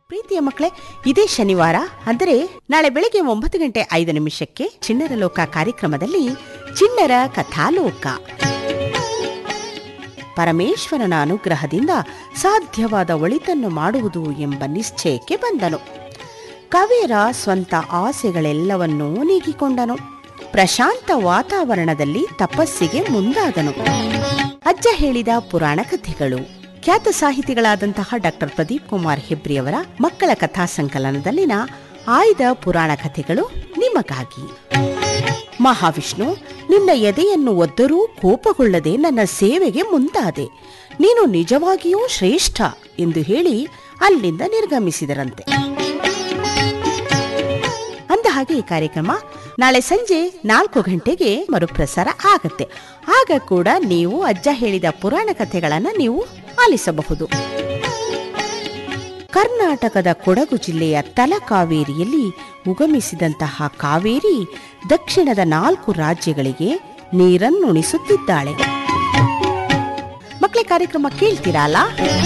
ಪ್ರೀತಿಯ ಮಕ್ಕಳೇ ಇದೇ ಶನಿವಾರ ಅಂದರೆ ನಾಳೆ ಬೆಳಗ್ಗೆ ಒಂಬತ್ತು ಗಂಟೆ ಐದು ನಿಮಿಷಕ್ಕೆ ಚಿಣ್ಣರ ಲೋಕ ಕಾರ್ಯಕ್ರಮದಲ್ಲಿ ಚಿಣ್ಣರ ಕಥಾಲೋಕ ಪರಮೇಶ್ವರನ ಅನುಗ್ರಹದಿಂದ ಸಾಧ್ಯವಾದ ಒಳಿತನ್ನು ಮಾಡುವುದು ಎಂಬ ನಿಶ್ಚಯಕ್ಕೆ ಬಂದನು ಕವೇರ ಸ್ವಂತ ಆಸೆಗಳೆಲ್ಲವನ್ನೂ ನೀಗಿಕೊಂಡನು ಪ್ರಶಾಂತ ವಾತಾವರಣದಲ್ಲಿ ತಪಸ್ಸಿಗೆ ಮುಂದಾದನು ಅಜ್ಜ ಹೇಳಿದ ಪುರಾಣ ಕಥೆಗಳು ಖ್ಯಾತ ಸಾಹಿತಿಗಳಾದಂತಹ ಡಾಕ್ಟರ್ ಪ್ರದೀಪ್ ಕುಮಾರ್ ಹೆಬ್ರಿಯವರ ಮಕ್ಕಳ ಕಥಾ ಸಂಕಲನದಲ್ಲಿನ ಆಯ್ದ ಪುರಾಣ ಕಥೆಗಳು ನಿಮಗಾಗಿ ಮಹಾವಿಷ್ಣು ನಿನ್ನ ಎದೆಯನ್ನು ಒದ್ದರೂ ಕೋಪಗೊಳ್ಳದೆ ನನ್ನ ಸೇವೆಗೆ ಮುಂದಾದೆ ನೀನು ನಿಜವಾಗಿಯೂ ಶ್ರೇಷ್ಠ ಎಂದು ಹೇಳಿ ಅಲ್ಲಿಂದ ನಿರ್ಗಮಿಸಿದರಂತೆ ಅಂದ ಹಾಗೆ ಈ ಕಾರ್ಯಕ್ರಮ ನಾಳೆ ಸಂಜೆ ನಾಲ್ಕು ಗಂಟೆಗೆ ಮರುಪ್ರಸಾರ ಆಗತ್ತೆ ಆಗ ಕೂಡ ನೀವು ಅಜ್ಜ ಹೇಳಿದ ಪುರಾಣ ಕಥೆಗಳನ್ನ ನೀವು ಆಲಿಸಬಹುದು ಕರ್ನಾಟಕದ ಕೊಡಗು ಜಿಲ್ಲೆಯ ತಲಕಾವೇರಿಯಲ್ಲಿ ಉಗಮಿಸಿದಂತಹ ಕಾವೇರಿ ದಕ್ಷಿಣದ ನಾಲ್ಕು ರಾಜ್ಯಗಳಿಗೆ ನೀರನ್ನುಣಿಸುತ್ತಿದ್ದಾಳೆ ಮಕ್ಕಳ ಕಾರ್ಯಕ್ರಮ ಕೇಳ್ತೀರಲ್ಲ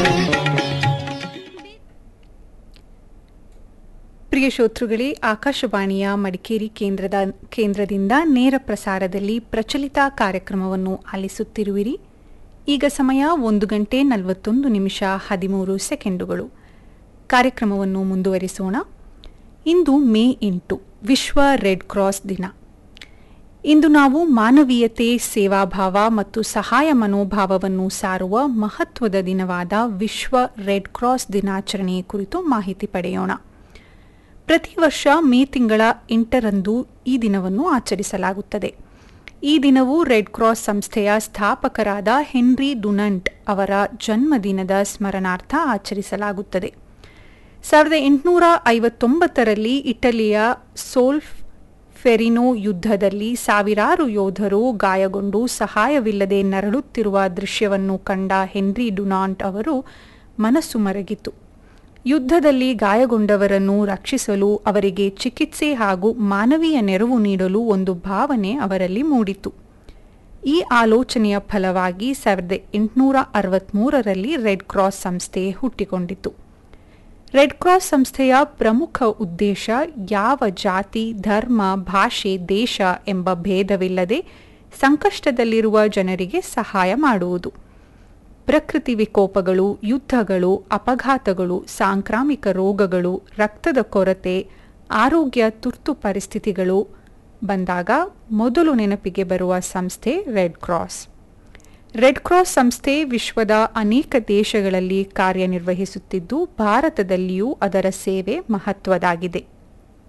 ಪ್ರಿಯ ಶ್ರೋತೃಗಳೇ ಆಕಾಶವಾಣಿಯ ಮಡಿಕೇರಿ ಕೇಂದ್ರದ ಕೇಂದ್ರದಿಂದ ನೇರ ಪ್ರಸಾರದಲ್ಲಿ ಪ್ರಚಲಿತ ಕಾರ್ಯಕ್ರಮವನ್ನು ಆಲಿಸುತ್ತಿರುವಿರಿ ಈಗ ಸಮಯ ಒಂದು ಗಂಟೆ ನಲವತ್ತೊಂದು ನಿಮಿಷ ಹದಿಮೂರು ಸೆಕೆಂಡುಗಳು ಕಾರ್ಯಕ್ರಮವನ್ನು ಮುಂದುವರಿಸೋಣ ಇಂದು ಮೇ ಎಂಟು ವಿಶ್ವ ರೆಡ್ ಕ್ರಾಸ್ ದಿನ ಇಂದು ನಾವು ಮಾನವೀಯತೆ ಸೇವಾಭಾವ ಮತ್ತು ಸಹಾಯ ಮನೋಭಾವವನ್ನು ಸಾರುವ ಮಹತ್ವದ ದಿನವಾದ ವಿಶ್ವ ರೆಡ್ ಕ್ರಾಸ್ ದಿನಾಚರಣೆಯ ಕುರಿತು ಮಾಹಿತಿ ಪಡೆಯೋಣ ಪ್ರತಿ ವರ್ಷ ಮೇ ತಿಂಗಳ ಎಂಟರಂದು ಈ ದಿನವನ್ನು ಆಚರಿಸಲಾಗುತ್ತದೆ ಈ ದಿನವು ರೆಡ್ ಕ್ರಾಸ್ ಸಂಸ್ಥೆಯ ಸ್ಥಾಪಕರಾದ ಹೆನ್ರಿ ಡುನಂಟ್ ಅವರ ಜನ್ಮದಿನದ ಸ್ಮರಣಾರ್ಥ ಆಚರಿಸಲಾಗುತ್ತದೆ ಸಾವಿರದ ಎಂಟುನೂರ ಐವತ್ತೊಂಬತ್ತರಲ್ಲಿ ಇಟಲಿಯ ಸೋಲ್ಫ್ ಫೆರಿನೋ ಯುದ್ಧದಲ್ಲಿ ಸಾವಿರಾರು ಯೋಧರು ಗಾಯಗೊಂಡು ಸಹಾಯವಿಲ್ಲದೆ ನರಳುತ್ತಿರುವ ದೃಶ್ಯವನ್ನು ಕಂಡ ಹೆನ್ರಿ ಡುನಾಂಟ್ ಅವರು ಮನಸ್ಸು ಮರಗಿತು ಯುದ್ಧದಲ್ಲಿ ಗಾಯಗೊಂಡವರನ್ನು ರಕ್ಷಿಸಲು ಅವರಿಗೆ ಚಿಕಿತ್ಸೆ ಹಾಗೂ ಮಾನವೀಯ ನೆರವು ನೀಡಲು ಒಂದು ಭಾವನೆ ಅವರಲ್ಲಿ ಮೂಡಿತು ಈ ಆಲೋಚನೆಯ ಫಲವಾಗಿ ಸಾವಿರದ ಎಂಟುನೂರ ಅರವತ್ತ್ಮೂರರಲ್ಲಿ ರೆಡ್ ಕ್ರಾಸ್ ಸಂಸ್ಥೆ ಹುಟ್ಟಿಕೊಂಡಿತು ರೆಡ್ ಕ್ರಾಸ್ ಸಂಸ್ಥೆಯ ಪ್ರಮುಖ ಉದ್ದೇಶ ಯಾವ ಜಾತಿ ಧರ್ಮ ಭಾಷೆ ದೇಶ ಎಂಬ ಭೇದವಿಲ್ಲದೆ ಸಂಕಷ್ಟದಲ್ಲಿರುವ ಜನರಿಗೆ ಸಹಾಯ ಮಾಡುವುದು ಪ್ರಕೃತಿ ವಿಕೋಪಗಳು ಯುದ್ಧಗಳು ಅಪಘಾತಗಳು ಸಾಂಕ್ರಾಮಿಕ ರೋಗಗಳು ರಕ್ತದ ಕೊರತೆ ಆರೋಗ್ಯ ತುರ್ತು ಪರಿಸ್ಥಿತಿಗಳು ಬಂದಾಗ ಮೊದಲು ನೆನಪಿಗೆ ಬರುವ ಸಂಸ್ಥೆ ರೆಡ್ ಕ್ರಾಸ್ ರೆಡ್ ಕ್ರಾಸ್ ಸಂಸ್ಥೆ ವಿಶ್ವದ ಅನೇಕ ದೇಶಗಳಲ್ಲಿ ಕಾರ್ಯನಿರ್ವಹಿಸುತ್ತಿದ್ದು ಭಾರತದಲ್ಲಿಯೂ ಅದರ ಸೇವೆ ಮಹತ್ವದಾಗಿದೆ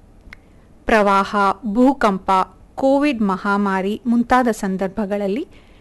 ಪ್ರವಾಹ ಭೂಕಂಪ ಕೋವಿಡ್ ಮಹಾಮಾರಿ ಮುಂತಾದ ಸಂದರ್ಭಗಳಲ್ಲಿ